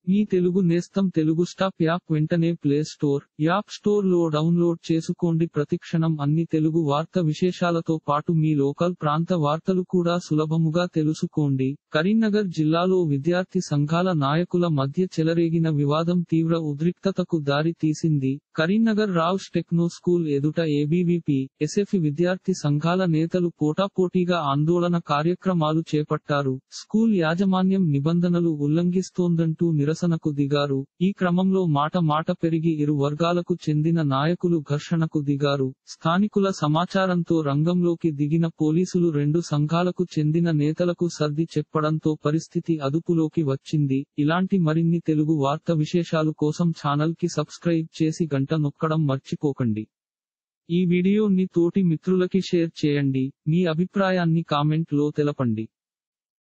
మీ తెలుగు నేస్తం Telugu stop app వెంటనే play store app store లో డౌన్లోడ్ చేసుకోండి ప్రతిక్షణం అన్ని తెలుగు వార్త విశేషాలతో పాటు మీ లోకల్ ప్రాంత వార్తలు కూడా సులభముగా తెలుసుకోండి కరీంనగర్ జిల్లాలో విద్యార్థి సంఘాల నాయకుల మధ్య చెలరేగిన వివాదం తీవ్ర ఉద్రిక్తతకు దారి తీసింది కరీంనగర్ రావుస్ టెక్నో స్కూల్ ఎదుట ఏబీవీపీ ఎస్ఎఫ్ విద్యార్థి సంఘాల నేతలు పోటాపోటీగా ఆందోళన కార్యక్రమాలు చేపట్టారు స్కూల్ యాజమాన్యం నిబంధనలు ఉల్లంఘిస్తోందంటూ నిరసనకు దిగారు ఈ క్రమంలో మాట మాట పెరిగి ఇరు వర్గాలకు చెందిన నాయకులు ఘర్షణకు దిగారు స్థానికుల సమాచారంతో రంగంలోకి దిగిన పోలీసులు రెండు సంఘాలకు చెందిన నేతలకు సర్ది చెప్పడంతో పరిస్థితి అదుపులోకి వచ్చింది ఇలాంటి మరిన్ని తెలుగు వార్త విశేషాలు కోసం ఛానల్ కి సబ్స్క్రైబ్ చేసి గంట నొక్కడం మర్చిపోకండి ఈ వీడియోని తోటి మిత్రులకి షేర్ చేయండి మీ అభిప్రాయాన్ని కామెంట్ లో తెలపండి